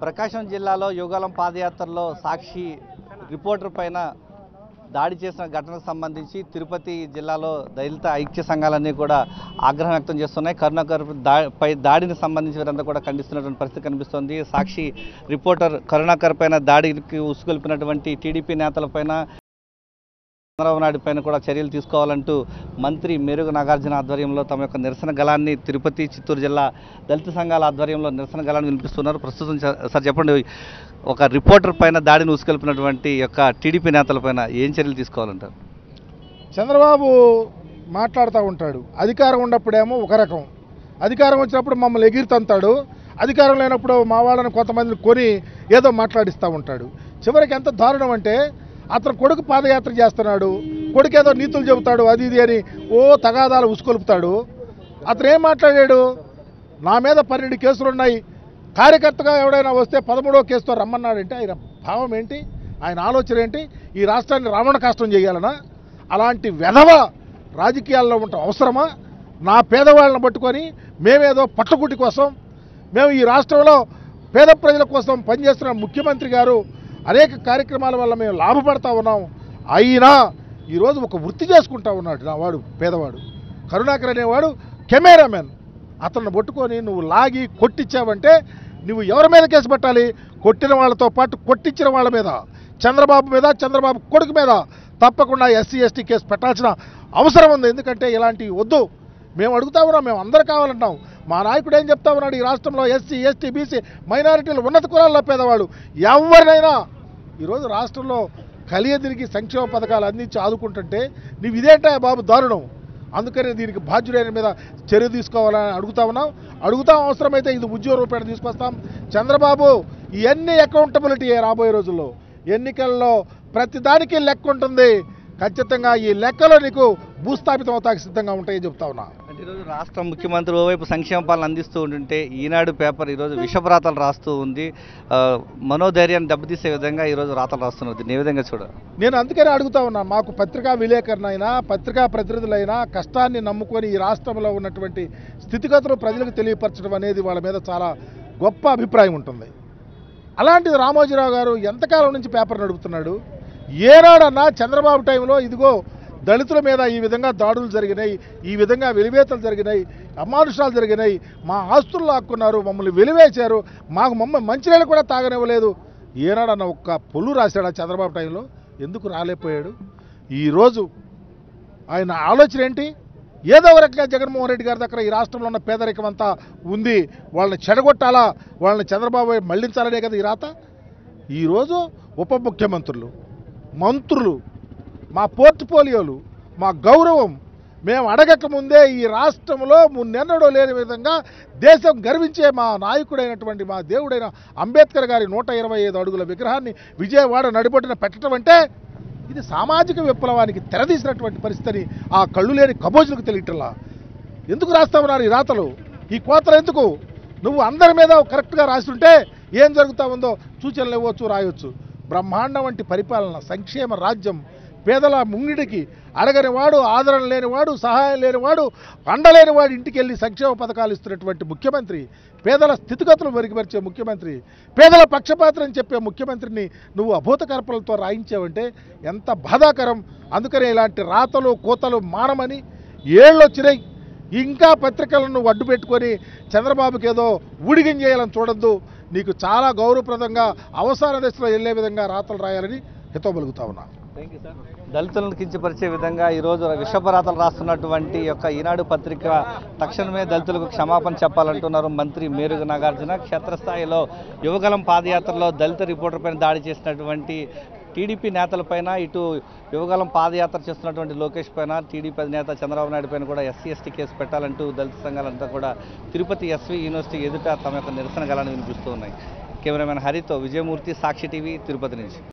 ప్రకాశం జిల్లాలో యుగాలం పాదయాత్రలో సాక్షి రిపోర్టర్ పైన దాడి చేసిన ఘటనకు సంబంధించి తిరుపతి జిల్లాలో దళిత ఐక్య సంఘాలన్నీ కూడా ఆగ్రహం వ్యక్తం చేస్తున్నాయి కరుణాకర్ దా పై దాడిని సంబంధించి వీరందరూ కూడా ఖండిస్తున్నటువంటి పరిస్థితి కనిపిస్తోంది సాక్షి రిపోర్టర్ కరుణాకర్ పైన దాడికి ఉసుగొల్పినటువంటి టీడీపీ నేతలపైన చంద్రబాబు నాయుడు పైన కూడా చర్యలు తీసుకోవాలంటూ మంత్రి మెరుగు నాగార్జున ఆధ్వర్యంలో తమ యొక్క నిరసన గలాన్ని తిరుపతి చిత్తూరు జిల్లా దళిత సంఘాల ఆధ్వర్యంలో నిరసన గలాన్ని వినిపిస్తున్నారు ప్రస్తుతం చ- సార్ చెప్పండి ఒక రిపోర్టర్ పైన దాడిని ఉసుకొల్పినటువంటి యొక్క టీడీపీ నేతలపైన ఏం చర్యలు తీసుకోవాలంటారు చంద్రబాబు మాట్లాడుతూ ఉంటాడు అధికారం ఉన్నప్పుడేమో ఒక రకం అధికారం వచ్చినప్పుడు మమ్మల్ని ఎగిరితంతాడు అధికారం లేనప్పుడు మా వాళ్ళని కొంతమందిని కొని ఏదో మాట్లాడిస్తూ ఉంటాడు చివరికి ఎంత దారుణం అంటే అతను కొడుకు పాదయాత్ర చేస్తున్నాడు కొడుకు ఏదో నీతులు చెబుతాడు అది ఇది అని ఓ తగాదాలు ఉసుకొలుపుతాడు అతను ఏం మాట్లాడాడు నా మీద పన్నెండు కేసులు ఉన్నాయి కార్యకర్తగా ఎవడైనా వస్తే పదమూడో కేసుతో రమ్మన్నాడంటే ఆయన భావం ఏంటి ఆయన ఆలోచన ఏంటి ఈ రాష్ట్రాన్ని రావణ కష్టం చేయాలనా అలాంటి వెధవ రాజకీయాల్లో ఉండటం అవసరమా నా పేదవాళ్ళని పట్టుకొని మేమేదో పట్టుకుటి కోసం మేము ఈ రాష్ట్రంలో పేద ప్రజల కోసం పనిచేస్తున్న ముఖ్యమంత్రి గారు అనేక కార్యక్రమాల వల్ల మేము లాభపడతా ఉన్నాం అయినా ఈరోజు ఒక వృత్తి చేసుకుంటా ఉన్నాడు నా వాడు పేదవాడు కరుణాకర్ అనేవాడు కెమెరామెన్ అతన్ని పట్టుకొని నువ్వు లాగి కొట్టించావంటే నువ్వు ఎవరి మీద కేసు పెట్టాలి కొట్టిన వాళ్ళతో పాటు కొట్టించిన వాళ్ళ మీద చంద్రబాబు మీద చంద్రబాబు కొడుకు మీద తప్పకుండా ఎస్సీ ఎస్టీ కేసు పెట్టాల్సిన అవసరం ఉంది ఎందుకంటే ఇలాంటివి వద్దు మేము అడుగుతా ఉన్నాం మేము అందరు కావాలంటాం మా నాయకుడు ఏం చెప్తా ఉన్నాడు ఈ రాష్ట్రంలో ఎస్సీ ఎస్టీ బీసీ మైనారిటీలు ఉన్నత కులాల్లో పేదవాళ్ళు ఎవరినైనా ఈరోజు రాష్ట్రంలో కలియదిరికి సంక్షేమ పథకాలు అందించి ఆదుకుంటుంటే నువ్వు ఇదేంటా బాబు దారుణం అందుకని దీనికి బాధ్యుడైన మీద చర్య తీసుకోవాలని అడుగుతా ఉన్నాం అడుగుతాం అవసరమైతే ఇది ఉద్యోగ రూపేణ తీసుకొస్తాం చంద్రబాబు ఇవన్నీ అకౌంటబిలిటీ రాబోయే రోజుల్లో ఎన్నికల్లో ప్రతి దానికి లెక్క ఉంటుంది ఖచ్చితంగా ఈ లెక్కలో నీకు భూస్థాపితం అవుతాకి సిద్ధంగా ఉంటాయని చెప్తా ఉన్నా అంటే ఈరోజు రాష్ట్ర ముఖ్యమంత్రి ఓవైపు సంక్షేమ పాలన అందిస్తూ ఉంటుంటే ఈనాడు పేపర్ ఈరోజు విషపరాతలు రాస్తూ ఉంది ఆ, మనోధైర్యాన్ని దెబ్బతీసే విధంగా ఈరోజు రాతలు రాస్తున్నది దీన్ని ఏ విధంగా చూడాలి నేను అందుకనే అడుగుతా ఉన్నా మాకు పత్రికా విలేకరణ అయినా పత్రికా ప్రతినిధులైనా కష్టాన్ని నమ్ముకొని ఈ రాష్ట్రంలో ఉన్నటువంటి స్థితిగతులు ప్రజలకు తెలియపరచడం అనేది వాళ్ళ మీద చాలా గొప్ప అభిప్రాయం ఉంటుంది అలాంటిది రామోజీరావు గారు ఎంతకాలం నుంచి పేపర్ నడుపుతున్నాడు ఏనాడన్నా చంద్రబాబు టైంలో ఇదిగో దళితుల మీద ఈ విధంగా దాడులు జరిగినాయి ఈ విధంగా వెలివేతలు జరిగినాయి అమానుషాలు జరిగినాయి మా ఆస్తులు లాక్కున్నారు మమ్మల్ని వెలివేశారు మాకు మమ్మల్ని మంచినీళ్ళు కూడా తాగనివ్వలేదు ఏనాడన్న ఒక్క పొల్లు రాశాడా చంద్రబాబు టైంలో ఎందుకు రాలేకపోయాడు ఈరోజు ఆయన ఆలోచన ఏంటి ఏదో ఒక రకంగా జగన్మోహన్ రెడ్డి గారి దగ్గర ఈ రాష్ట్రంలో ఉన్న పేదరికం అంతా ఉంది వాళ్ళని చెడగొట్టాలా వాళ్ళని చంద్రబాబు వైపు మళ్లించాలనే కదా ఈ రాత ఈరోజు ఉప ముఖ్యమంత్రులు మంత్రులు మా పోర్ట్ఫోలియోలు మా గౌరవం మేము అడగక ముందే ఈ రాష్ట్రంలో మున్నెన్నడూ లేని విధంగా దేశం గర్వించే మా నాయకుడైనటువంటి మా దేవుడైన అంబేద్కర్ గారి నూట ఇరవై ఐదు అడుగుల విగ్రహాన్ని విజయవాడ నడిబొడ్డున పెట్టడం అంటే ఇది సామాజిక విప్లవానికి తెరదీసినటువంటి పరిస్థితిని ఆ కళ్ళు లేని కబోజులకు తెలియటల్లా ఎందుకు రాస్తా ఉన్నారు ఈ రాతలు ఈ కోతలు ఎందుకు నువ్వు అందరి మీద కరెక్ట్గా రాస్తుంటే ఏం జరుగుతా ఉందో సూచనలు ఇవ్వచ్చు రాయొచ్చు బ్రహ్మాండం వంటి పరిపాలన సంక్షేమ రాజ్యం పేదల ముంగిడికి అడగని వాడు ఆదరణ లేనివాడు సహాయం లేనివాడు అండలేనివాడు ఇంటికి వెళ్ళి సంక్షేమ పథకాలు ఇస్తున్నటువంటి ముఖ్యమంత్రి పేదల స్థితిగతులు మెరుగుపరిచే ముఖ్యమంత్రి పేదల పక్షపాత్రని చెప్పే ముఖ్యమంత్రిని నువ్వు అభూత కల్పనలతో రాయించావంటే ఎంత బాధాకరం అందుకనే ఇలాంటి రాతలు కోతలు మానమని ఏళ్ళు వచ్చినాయి ఇంకా పత్రికలను నువ్వు అడ్డు పెట్టుకొని చంద్రబాబుకి ఏదో ఊడిగం చేయాలని చూడొద్దు నీకు చాలా గౌరవప్రదంగా అవసాన దశలో వెళ్ళే విధంగా రాతలు రాయాలని హితో పలుకుతా ఉన్నా దళితులను కించపరిచే విధంగా ఈరోజు విషపరాతలు రాస్తున్నటువంటి యొక్క ఈనాడు పత్రిక తక్షణమే దళితులకు క్షమాపణ చెప్పాలంటున్నారు మంత్రి మేరుగు నాగార్జున క్షేత్రస్థాయిలో యువగలం పాదయాత్రలో దళిత రిపోర్టర్ పైన దాడి చేసినటువంటి టీడీపీ నేతలపైన ఇటు యువగలం పాదయాత్ర చేస్తున్నటువంటి లోకేష్ పైన టీడీపీ అధినేత చంద్రబాబు నాయుడు పైన కూడా ఎస్సీ ఎస్టీ కేసు పెట్టాలంటూ దళిత సంఘాలంతా కూడా తిరుపతి ఎస్వి యూనివర్సిటీ ఎదుట తమ యొక్క నిరసన గలాన్ని వినిపిస్తూ ఉన్నాయి కెమెరామెన్ హరితో విజయమూర్తి సాక్షి టీవీ తిరుపతి నుంచి